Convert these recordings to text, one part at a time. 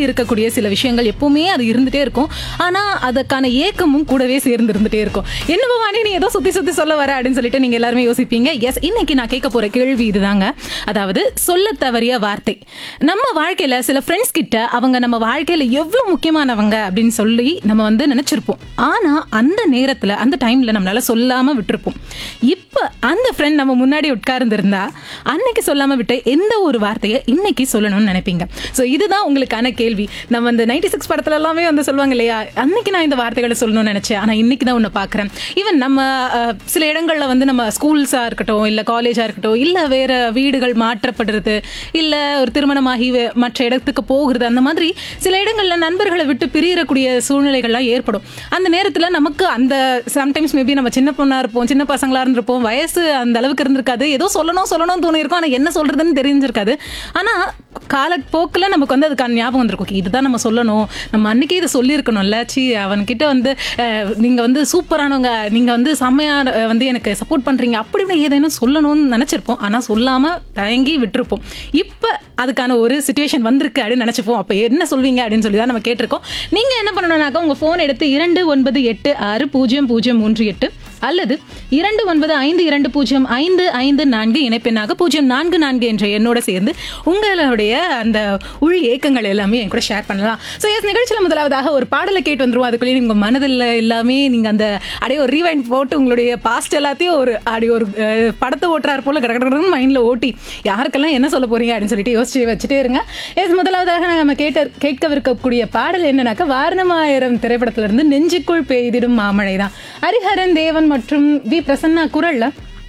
இருக்கக்கூடிய சில விஷயங்கள் எப்பவுமே அது இருந்துட்டே இருக்கும் ஆனா அதுக்கான ஏக்கமும் கூடவே சேர்ந்து இருந்துட்டே இருக்கும் என்ன பவானி நீ ஏதோ சுத்தி சுத்தி சொல்ல வர அப்படின்னு சொல்லிட்டு நீங்க எல்லாருமே யோசிப்பீங்க எஸ் இன்னைக்கு நான் கேட்க போற கேள்வி இதுதாங்க அதாவது சொல்ல தவறிய வார்த்தை நம்ம வாழ்க்கையில சில ஃப்ரெண்ட்ஸ் கிட்ட அவங்க நம்ம வாழ்க்கையில எவ்வளவு முக்கியமானவங்க அப்படின்னு சொல்லி நம்ம வந்து நினைச்சிருப்போம் ஆனா அந்த நேரத்துல அந்த டைம்ல நம்மளால சொல்லாம விட்டுருப்போம் இப்ப அந்த ஃப்ரெண்ட் நம்ம முன்னாடி உட்கார்ந்திருந்தா அன்னைக்கு சொல்லாம விட்டு எந்த ஒரு வார்த்தையை இன்னைக்கு சொல்லணும்னு நினைப்பீங்க ஸோ இதுதான் உங்களுக்கான கேள்வி நம்ம இந்த நைன்டி சிக்ஸ் படத்துல எல்லாமே வந்து சொல்லுவாங்க இல்லையா அன்னைக்கு நான் இந்த வார்த்தைகளை சொல்லணும்னு நினைச்சேன் ஆனா இன்னைக்கு தான் உன்னை பார்க்குறேன் ஈவன் நம்ம அஹ், சில இடங்கள்ல வந்து நம்ம ஸ்கூல்ஸா இருக்கட்டும் இல்ல காலேஜா இருக்கட்டும் இல்ல வேற வீடுகள் மாற்றப்படுறது இல்ல ஒரு திருமணமாகி வே- மற்ற இடத்துக்கு போகிறது அந்த மாதிரி சில இடங்கள்ல நண்பர்களை விட்டு பிரியறக்கூடிய சூழ்நிலைகள்லாம் ஏற்படும் அந்த நேரத்துல நமக்கு அந்த சம்டைம்ஸ் மேபி நம்ம சின்ன பொண்ணா இருப்போம் சின்ன பசங்களா இருந்திருப்போம் வயசு அந்த அளவுக்கு இருந்திருக்காது ஏதோ சொல்லணும் சொல்லணும்னு தோணியிருக்கும் ஆனா என்ன சொல்றதுன்னு தெரிஞ்சிருக்காது ஆனா காலப்போக்கில் நமக்கு வந்து அதுக்கான ஞாபகம் வந்திருக்கும் Okay, இதுதான் நம்ம சொல்லணும் நம்ம அன்னைக்கே இதை சொல்லியிருக்கணும்ல சி அவன்கிட்ட வந்து அஹ், நீங்க வந்து சூப்பரானவங்க நீங்க வந்து செம்மையா அஹ், வந்து எனக்கு சப்போர்ட் பண்றீங்க அப்படி இப்படி ஏதேனும் சொல்லணும்னு நினைச்சிருப்போம் ஆனா சொல்லாம தயங்கி விட்டுருப்போம் இப்ப அதுக்கான ஒரு சுச்சுவேஷன் வந்திருக்கு அப்படின்னு நினைச்சுப்போம் அப்ப என்ன சொல்வீங்க அப்படின்னு சொல்லி தான் நம்ம கேட்டிருக்கோம் நீங்க என்ன பண்ணணும்னாக்கா உங்க போன் எடுத்து இரண்டு ஒன்பது எட்டு ஆறு பூஜ்ஜியம் பூஜ்ஜியம் மூன்று எட்டு அல்லது இரண்டு ஒன்பது ஐந்து இரண்டு பூஜ்ஜியம் ஐந்து ஐந்து நான்கு இணைப்பெண்ணாக பூஜ்ஜியம் நான்கு நான்கு என்ற எண்ணோட சேர்ந்து உங்களுடைய அந்த உள் ஏக்கங்கள் எல்லாமே என் கூட ஷேர் பண்ணலாம் ஸோ எஸ் நிகழ்ச்சியில் முதலாவதாக ஒரு பாடலை கேட்டு வந்துருவோம் அதுக்குள்ளேயே உங்கள் மனதில் எல்லாமே நீங்கள் அந்த அப்படியே ஒரு ரீவைண்ட் போட்டு உங்களுடைய பாஸ்ட் எல்லாத்தையும் ஒரு அப்படி ஒரு அஹ், படத்தை ஓட்டுறாரு போல கடற்கடன்னு மைண்டில் ஓட்டி யாருக்கெல்லாம் என்ன சொல்ல போறீங்க அப்படின்னு சொல்லிட்டு யோசிச்சு வச்சுட்டே இருங்க எஸ் முதலாவதாக நம்ம கேட்ட கேட்கவிருக்கக்கூடிய பாடல் என்னன்னாக்கா வாரணமாயிரம் திரைப்படத்திலிருந்து நெஞ்சுக்குள் பெய்திடும் மாமழை தான் ஹரிஹரன் தேவன் மற்றும் வி பிரசன்னா குரல்ல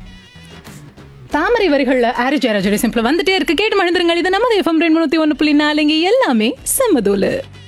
தாமரை வரிகள்ல ஆரி ஜெயராஜோட சிம்பிள் வந்துட்டே இருக்கு கேட்டு மழுந்துருங்க இது நமது எஃப்எம் ரெண்டு முந்நூற்றி ஒன்று புள்ளி நாலுங்க எல்லாமே செம்மதூலு